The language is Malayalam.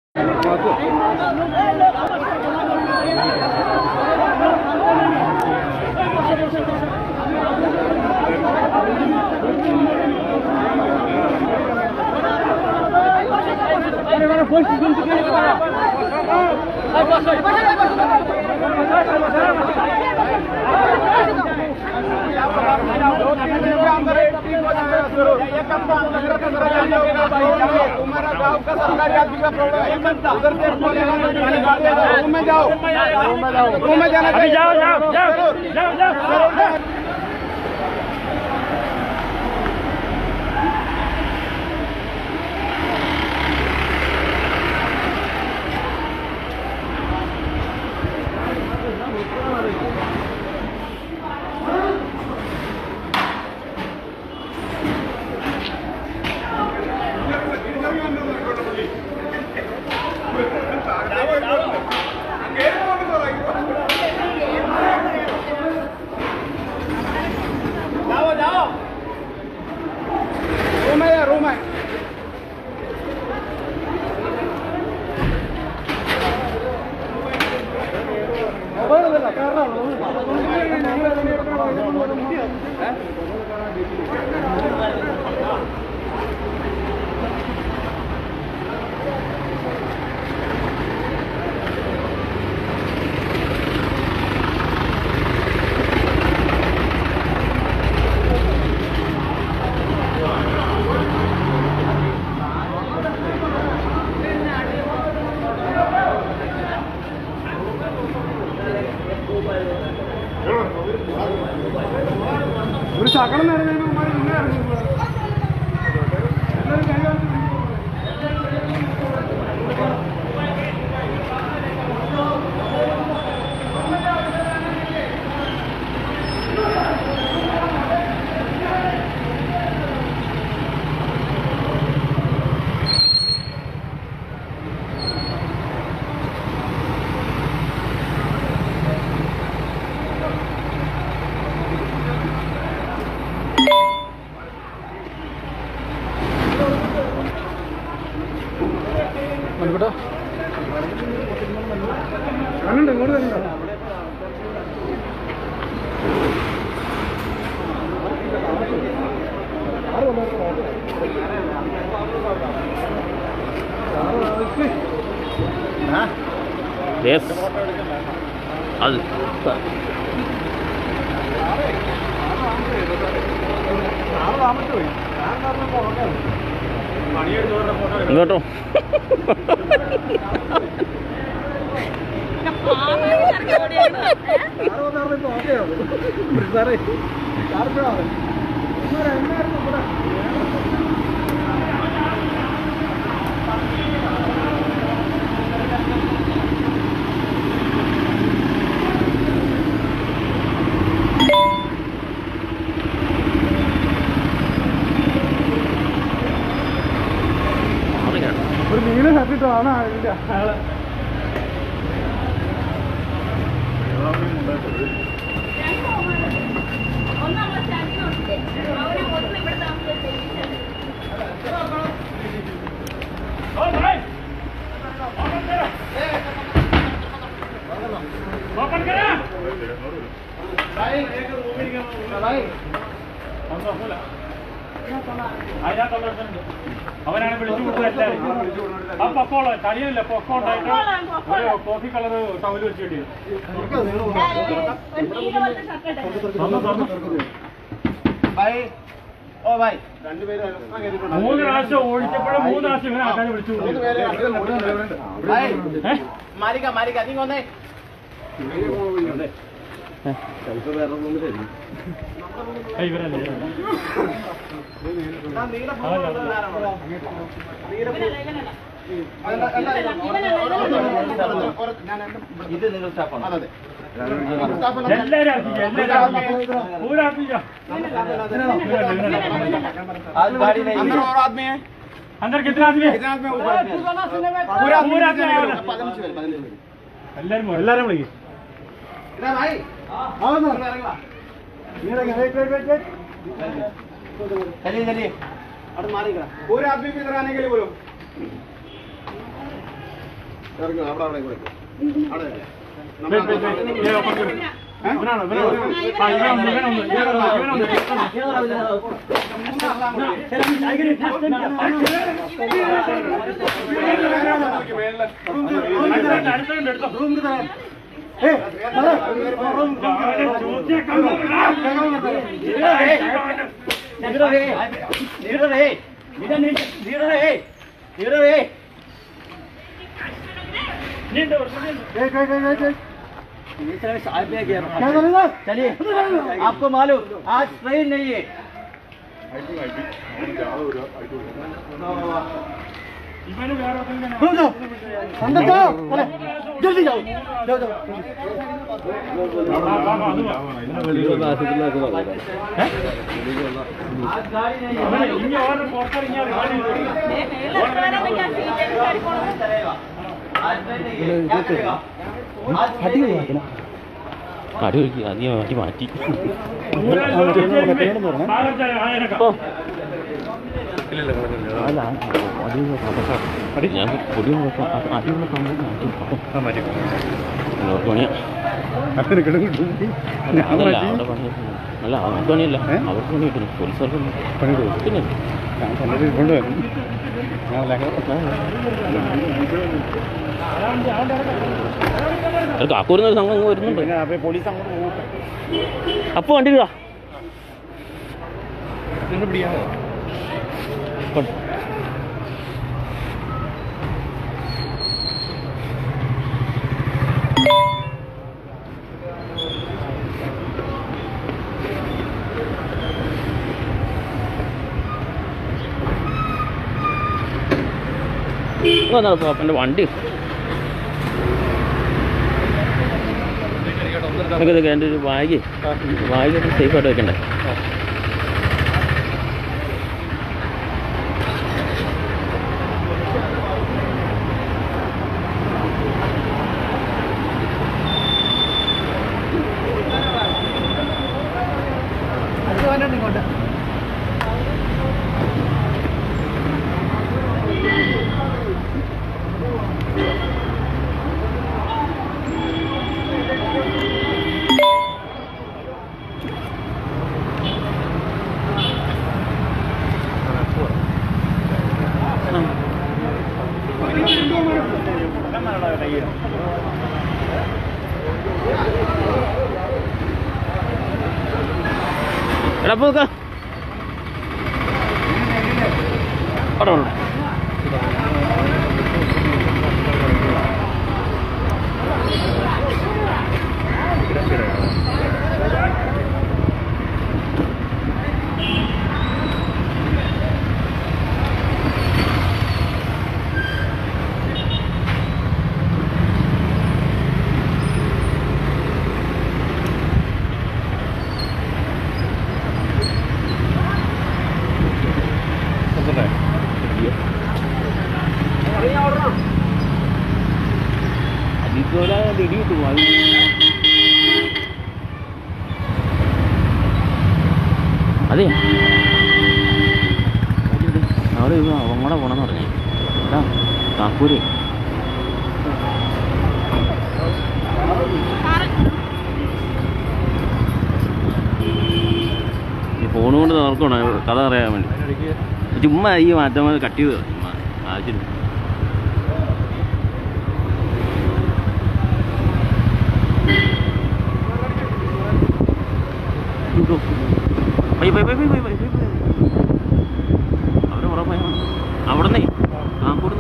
अभी जाओ जाओ जाओ जाओ जाओ ഒരു ശകലം നേരം കഴിയുമ്പോൾ ഇങ്ങനെ ഇറങ്ങി എല്ലാവരും കൈ കാണിച്ച് മണിക്കൂട്ടാ കണ്ണുണ്ട് ഇങ്ങോട്ട് കണ്ടുണ്ടോ യെസ് അത് ഇങ്ങോട്ടോ സാറേ സാറിപ്പോഴാണ് എന്നായിരുന്നു ഇവിടെ ഒരു നീല ഷർട്ടിട്ടാണ് ഇതിന്റെ ആള് അവനാണ് വിളിച്ചു കൊടുത്തത് എല്ലാവരും ആ പൊക്കോളോ തടിയല്ല പൊക്കോ ഉണ്ടായിട്ട് ഒരു കോഫി കളർ ടവല് വെച്ച് കിട്ടിയത് മൂന്ന് പ്രാവശ്യം ഓടിച്ചപ്പോഴും മൂന്ന് പ്രാവശ്യം ഇവനെ ആൾക്കാരെ വിളിച്ചു ഏഹ് മാലിക മാലിക നീ വന്നേ ഇവരല്ലേ ഇത് നിങ്ങൾ സ്റ്റാഫാണ് അതെ എല്ലാരും ആക്കിക്കാം എല്ലാരും ആക്കിക്കാം പൂരാക്കിക്കാം आज गाड़ी नहीं अंदर और आदमी है अंदर कितने आदमी है कितने आदमी ऊपर पूरा पूरा आदमी है പതിനഞ്ച് പേര് പതിനഞ്ച് പേര് എല്ലാരും പോയി. എല്ലാരും വിളിക്കും ഇതാ ഭായി आओ ना इറങ്ങി വാ ഇറങ്ങി വെയിറ്റ് വെയിറ്റ് വെയിറ്റ് चलिए चलिए पूरे आदमी को इधर आने के लिए बोलो ഇറങ്ങുക അവിടെ അവിടെ കൂടെ അവിടെ വെയിറ്റ്, വെയിറ്റ്, വെയിറ്റ്. ഏ, ഒപ്പം കേറ്. ഇവനാണോ ഇവനാണോ ആ ഇവനൊന്ന് ഇവനൊന്ന് ഇവനൊന്ന് ഇവനൊന്ന് അടുത്തുണ്ട് അടുത്തുണ്ട് എടുത്തോ चलिए आपको मालूम आज ट्रेन नहीं है ഇവന് വേറെ ഒന്നും ജൽദി ജാओ जाओ जाओ आज गाड़ी नहीं है ഇനി ഓരോ പുറത്തിറങ്ങിയാൽ चलेगा आज ट्रेन नहीं है क्या करेगा आज ट्रेन नहीं है അടി ഒഴുക്കി അധികം അടി മാറ്റി അല്ല അത് ഞാൻ പൊടി നോക്കാം അടിയുള്ള സംഭവം മാറ്റി പണിയാ അതല്ല അവിടെ പണി അല്ല അവർക്ക് പണിയല്ല അവർക്ക് പണി കിട്ടുന്നു പോലീസുകാർക്ക് പിന്നെ അത് കാക്കൂരുന്ന ഒരു സംഘം അങ്ങ് വരുന്നുണ്ട് പോലീസ് അങ്ങോട്ട് പോകും അപ്പൊ വണ്ടി വിടാ എൻ്റെ വണ്ടി നമുക്ക് ഇതൊക്കെ എൻ്റെ ഒരു ബാഗ് ബാഗ് സേഫ് ആയിട്ട് വെക്കണ്ടേ എടാ പോ നിൽക്കാം അവിടെ വേണം അതിക്കോല ഇടി കിട്ടും അത് അതെ അവിടെ ഇത് അവങ്ങടെ പോണെന്ന് പറഞ്ഞു എടാ കാക്കൂര് ഈ ഫോൺ കൊണ്ട് നടക്കണം കഥ അറിയാൻ വേണ്ടി ചുമ്മാ ഈ മാറ്റം കട്ട് ചെയ്ത് കളയും. ചുമ്മാ ആവശ്യമില്ല പോയി പോയി പോയി പോയി പോയി പോയി അവിടെ ഉറപ്പായ അവിടെ നിന്നേ കാക്കൂട്